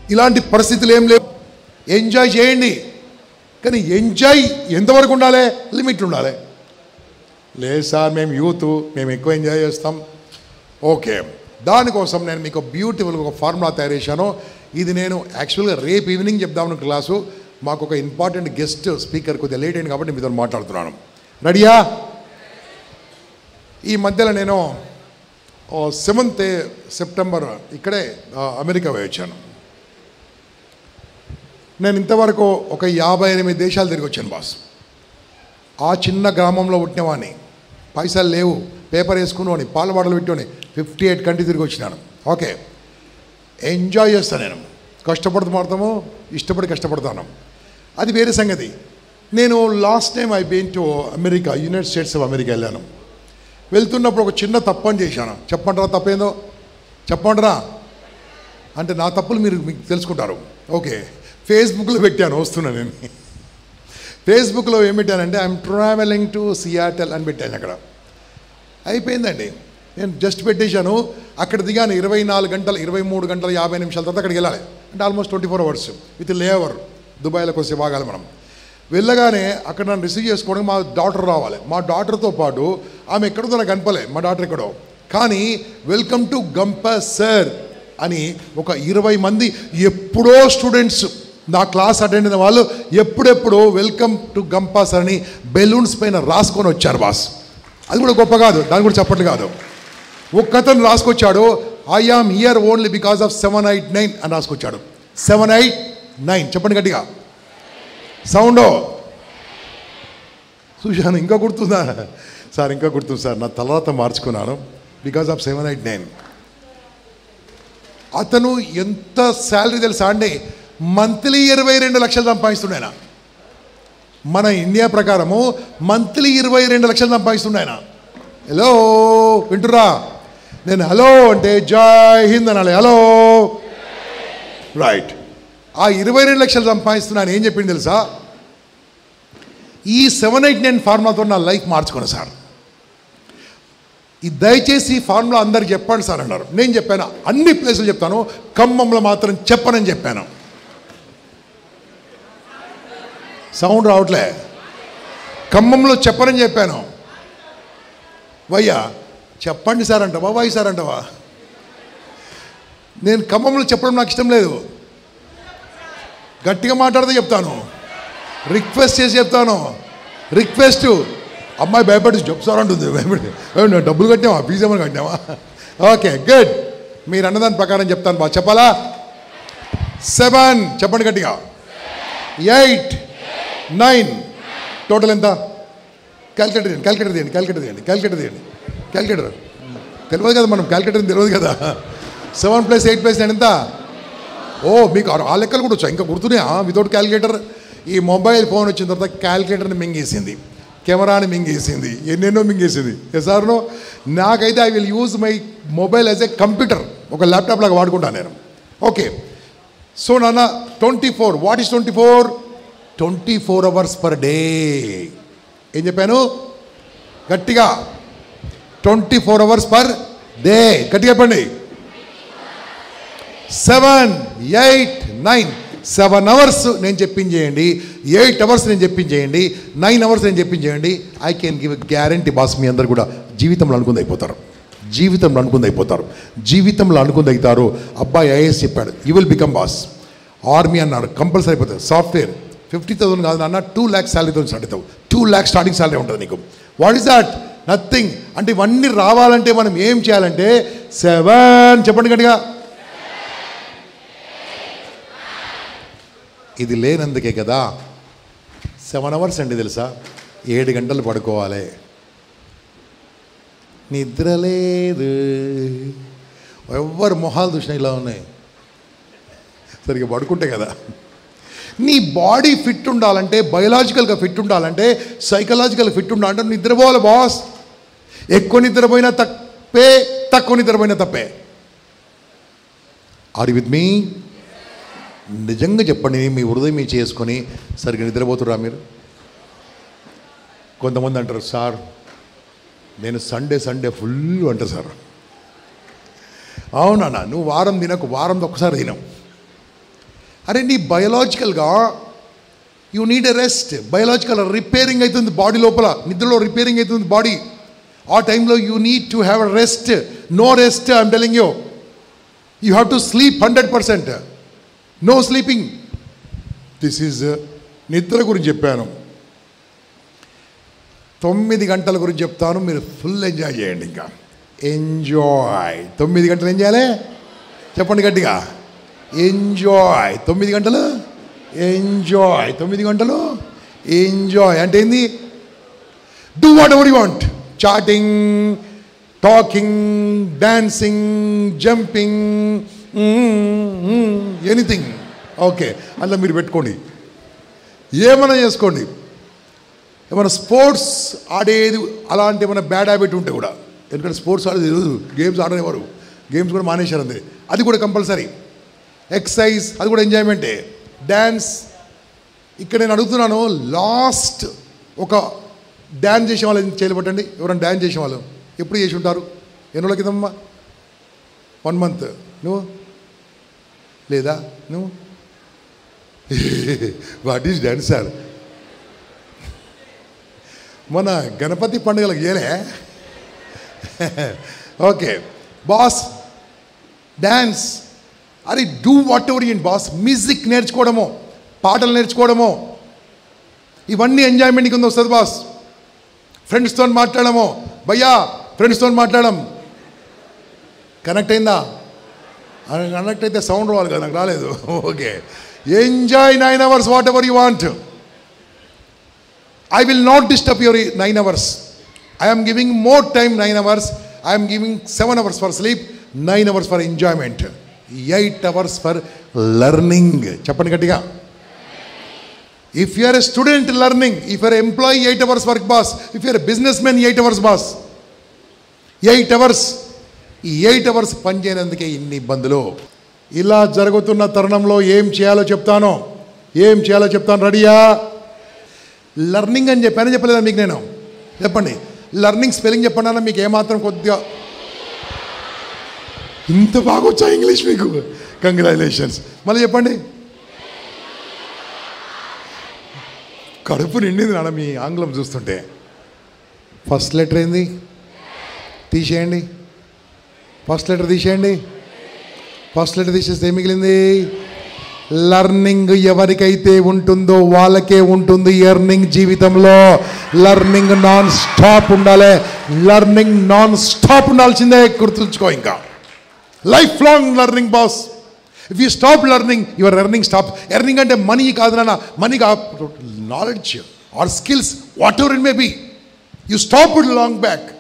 ఇలాంటి పరిస్థితులు ఏం లేవు ఎంజాయ్ చేయండి కానీ ఎంజాయ్ ఎంతవరకు ఉండాలి లిమిట్ ఉండాలి లేదు సార్ మేము యూత్ మేము ఎక్కువ ఎంజాయ్ చేస్తాం ఓకే దానికోసం నేను మీకు బ్యూటిఫుల్ ఒక ఫార్ములా తయారు చేశాను ఇది నేను యాక్చువల్గా రేపు ఈవినింగ్ చెప్దామని క్లాసు మాకు ఒక ఇంపార్టెంట్ గెస్ట్ స్పీకర్ కొద్దిగా లేట్ అయింది కాబట్టి మీతో మాట్లాడుతున్నాను రెడీయా ఈ మధ్యలో నేను సెవెంత్ సెప్టెంబర్ ఇక్కడే ఆ, అమెరికా పోయి వచ్చాను నేను ఇంతవరకు ఒక యాభై ఎనిమిది దేశాలు తిరిగి వచ్చాను బాస్ ఆ చిన్న గ్రామంలో పుట్టినవాడిని పైసలు లేవు పేపర్ వేసుకుని పాల బాటలు పెట్టుకొని ఫిఫ్టీ ఎయిట్ కంట్రీ తిరిగి వచ్చినాను ఓకే ఎంజాయ్ చేస్తాను నేను కష్టపడుతూ మాడతాము ఇష్టపడి కష్టపడతాను అది వేరే సంగతి నేను last time I been to America United States of America వెళ్ళాను వెళ్తున్నప్పుడు ఒక చిన్న తప్పని చేశాను చెప్పంటారా తప్పేందో చెప్పంటారా అంటే నా తప్పులు మీరు మీకు తెలుసుకుంటారు ఓకే ఫేస్బుక్లో పెట్టాను వస్తున్నాను నేను ఫేస్బుక్లో ఏం పెట్టానంటే ఐఎమ్ ట్రావెలింగ్ టు సియాటల్ అని పెట్టాను అక్కడ అయిపోయిందండి నేను జస్ట్ పెట్టేశాను అక్కడ దిగాను ఇరవై నాలుగు గంటలు ఇరవై మూడు గంటల యాభై నిమిషాల తర్వాత అక్కడికి వెళ్ళాలి అంటే almost twenty four hours with layover దుబాయ్లో కొంచెం బాగాలి మనం వెళ్ళగానే అక్కడ నన్ను రిసీవ్ చేసుకోవడానికి మా డాటర్ రావాలి మా డాటర్తో పాటు ఆమె ఎక్కడో నాకు కనపలే మా డాటర్ ఎక్కడో కానీ వెల్కమ్ టు గంప సార్ అని ఒక ఇరవై మంది ఎప్పుడో స్టూడెంట్స్ నా క్లాస్ అటెండ్ అయిన వాళ్ళు ఎప్పుడెప్పుడు వెల్కమ్ టు గంపా సార్ అని బెలూన్స్ పైన రాసుకొని వచ్చారు బాస్ అది కూడా గొప్ప కాదు దాని కూడా చెప్పట్లు కాదు ఒక్కతను రాసుకొచ్చాడు I am here only because of seven eight nine అని రాసుకొచ్చాడు సెవెన్ ఎయిట్ నైన్ చెప్పండి గట్టిగా సౌండ్ చూశాను ఇంకా గుర్తుందా సార్ ఇంకా గుర్తుంది సార్ నా తర్వాత మార్చుకున్నాను because of seven eight nine అతను ఎంత శాలరీ తెలుసా అండి మంత్లీ ఇరవై రెండు లక్షలు సంపాదిస్తున్నాయన మన ఇండియా ప్రకారము మంత్లీ ఇరవై రెండు లక్షలు సంపాదిస్తున్నాయన హలో వింటురా నేను హలో అంటే జై హింద్ అనాలి హలో రైట్ ఆ ఇరవై రెండు లక్షలు సంపాదిస్తున్నాను ఏం చెప్పింది తెలుసా ఈ సెవెన్ ఎయిట్ నైన్ ఫార్ములాతో నా లైఫ్ మార్చుకోను సార్ ఈ దయచేసి ఈ ఫార్ములా అందరికి చెప్పండి సార్ అన్నారు నేను చెప్పాను అన్ని ప్లేసులు చెప్తాను ఖమ్మంలో మాత్రం చెప్పనని చెప్పాను సౌండ్ రావట్లే ఖమ్మంలో చెప్పనని చెప్పాను వయ్యా చెప్పండి సార్ అంటావా వై సార్ అంటావా నేను ఖమ్మంలో చెప్పడం నాకు ఇష్టం లేదు గట్టిగా మాట్లాడితే చెప్తాను రిక్వెస్ట్ చేసి చెప్తాను రిక్వెస్ట్ అమ్మాయి భయపడి చెప్పు సార్ అంటుంది భయపడి "ఏ, నువ్వు డబ్బులు కట్టావా ఫీజు ఏమైనా కట్టావా ఓకే గుడ్ మీరు అన్నదాని ప్రకారం చెప్తాను బా చెప్పాలా సెవెన్ చెప్పండి గట్టిగా ఎయిట్ నైన్ టోటల్ ఎంత క్యాల్కులేటర్ తీయండి క్యాల్కులేటర్ తీయండి క్యాల్కులేటర్ తీయండి క్యాల్కులేటర్ తీయండి క్యాల్కులేటర్ తెలియదు కదా మనం క్యాల్కులేటర్ తెలియదు కదా seven plus eight plus nine ఎంత ఓ మీకు ఆ- ఆ లెక్కలు కూడా వచ్చా ఇంకా గుర్తున్నాయా వితౌట్ క్యాల్కులేటర్ ఈ మొబైల్ ఫోన్ వచ్చిన తర్వాత క్యాల్కులేటర్ని మింగేసింది కెమెరాని మింగేసింది ఎన్నెన్నో మింగేసింది ఎసార్నో నాకైతే I will use my mobile as a computer ఒక ల్యాప్టాప్ లాగా వాడుకుంటాను నేను ఓకే సో నాన్న twenty four what is twenty four twenty four hours per day ఏం చెప్పాను గట్టిగా twenty four hours per day గట్టిగా చెప్పండి seven eight nine seven hours నేను చెప్పించేయండి ఎయిట్ అవర్స్ నేను చెప్పించేయండి నైన్ అవర్స్ నేను చెప్పించేయండి I can give guarantee boss మీ అందరు కూడా జీవితంలో అనుకుంది అయిపోతారు జీవితంలో అనుకుంది అయిపోతారు జీవితంలో అనుకుంది అవుతారు అబ్బాయి ఐఏఎస్ చెప్పాడు you will become boss army అన్నాడు కంపల్సరీ అయిపోతుంది సాఫ్ట్వేర్ ఫిఫ్టీ థౌసండ్ కాదు అన్న టూ ల్యాక్స్ శాలరీతో స్టార్ట్ అవుతావు టూ ల్యాక్స్ స్టార్టింగ్ శాలరీ ఉంటుంది నీకు వాట్ ఈస్ దట్ నథింగ్ అంటే ఇవన్నీ రావాలంటే మనం ఏం చేయాలంటే సెవెన్ చెప్పండి గట్టిగా ఇది లేనందుకే కదా సెవెన్ అవర్స్ అండి తెలుసా ఏడు గంటలు పడుకోవాలి నిద్ర లేదు ఎవ్వరు మొహాలు చూసినా ఇలా ఉన్నాయి సరిగ్గా పడుకుంటే కదా నీ బాడీ ఫిట్ ఉండాలంటే బయలాజికల్గా ఫిట్ ఉండాలంటే సైకలాజికల్ ఫిట్ ఉండాలంటే నిద్రపోవాలి బాస్ ఎక్కువ నిద్రపోయినా తప్పే తక్కువ నిద్రపోయినా తప్పే ఆర్ విత్ మీ నిజంగా చెప్పండి మీ హృదయం మీ చేసుకొని సరిగ్గా నిద్రపోతురా మీరు కొంతమంది అంటారు సార్ నేను సండే సండే ఫుల్ అంటారు సార్ అవునన్నా నువ్వు వారం తినకు వారంలో ఒక్కసారి తినవు అరే నీ బయలాజికల్గా you need a rest biological repairing అవుతుంది బాడీ లోపల నిద్రలో రిపేరింగ్ అవుతుంది బాడీ ఆ టైంలో you need to have a rest no rest I'm telling you you have to sleep hundred percent no sleeping this is నిద్ర గురించి చెప్పాను తొమ్మిది గంటల గురించి చెప్తాను మీరు ఫుల్ ఎంజాయ్ చేయండి ఇంకా ఎంజాయ్ తొమ్మిది గంటలు ఏం చేయాలి చెప్పండి గట్టిగా ఎంజాయ్ తొమ్మిది గంటలు ఎంజాయ్ తొమ్మిది గంటలు ఎంజాయ్ అంటే ఏంది do whatever you want chatting talking dancing jumping anything okay అందులో మీరు పెట్టుకోండి ఏమైనా చేసుకోండి ఏమైనా స్పోర్ట్స్ ఆడేది అలాంటి ఏమైనా బ్యాడ్ హ్యాబిట్ ఉంటే కూడా ఎందుకంటే స్పోర్ట్స్ ఆడేది రోజు గేమ్స్ ఆడనేవారు గేమ్స్ కూడా మానేశారు అంతే అది కూడా కంపల్సరీ ఎక్సర్సైజ్ అది కూడా ఎంజాయ్మెంటే డ్యాన్స్ ఇక్కడ నేను అడుగుతున్నాను లాస్ట్ ఒక డ్యాన్స్ చేసే వాళ్ళు చేయలేబట్టండి ఎవరైనా డ్యాన్స్ చేసే వాళ్ళు ఎప్పుడు చేసి ఉంటారు ఎన్ని రోజుల కిందమ్మా వన్ మంత్ నువ్వు లేదా నువ్వు వాట్ ఈస్ డ్యాన్స్ సార్ మన గణపతి పండుగలకు చేయలే ఓకే బాస్ డ్యాన్స్ అరే do whatever in boss music నేర్చుకోవడము పాటలు నేర్చుకోవడము ఇవన్నీ ఎంజాయ్మెంట్ కింద వస్తుంది బాస్ ఫ్రెండ్స్తో మాట్లాడము భయ్యా ఫ్రెండ్స్తో మాట్లాడడం కనెక్ట్ అయిందా కనెక్ట్ అయితే సౌండ్ రావాలి కదా నాకు రాలేదు okay enjoy nine hours whatever you want I will not disturb your nine hours. I am giving more time, nine hours. I am giving seven hours for sleep, nine hours for enjoyment, eight hours for learning. చెప్పండి గట్టిగా if you are a student learning if you're employee eight hours work boss if you're businessmen eight hours boss eight hours ఈ eight hours పనిచేయనందుకే ఇన్ని ఇబ్బందులు ఇలా జరుగుతున్న తరుణంలో ఏం చేయాలో చెప్తాను ఏం చేయాలో చెప్తాను రెడీయా లర్నింగ్ అని చెప్పాను చెప్పలేదా మీకు నేను చెప్పండి లర్నింగ్ స్పెల్లింగ్ చెప్పండి అన్న మీకు ఏమాత్రం కొద్దిగా ఇంత బాగా వచ్చా ఇంగ్లీష్ మీకు కంగ్రాచులేషన్స్ మళ్ళీ చెప్పండి కడుపు నిండింది నాన్న మీ ఆంగ్లం చూస్తుంటే ఫస్ట్ లెటర్ ఏంది తీసేయండి ఫస్ట్ లెటర్ తీసేయండి ఫస్ట్ లెటర్ తీసేస్తే ఏం మిగిలింది లర్నింగ్ ఎవరికైతే ఉంటుందో వాళ్ళకే ఉంటుంది ఎర్నింగ్ జీవితంలో లర్నింగ్ నాన్ స్టాప్ ఉండాలి లర్నింగ్ నాన్ స్టాప్ ఉండాల్సిందే గుర్తుంచుకో ఇంకా life long learning boss if you stop learning your earning stop earning అంటే మనీ కాదు నాన్న money knowledge or skills whatever it may be you stop it long back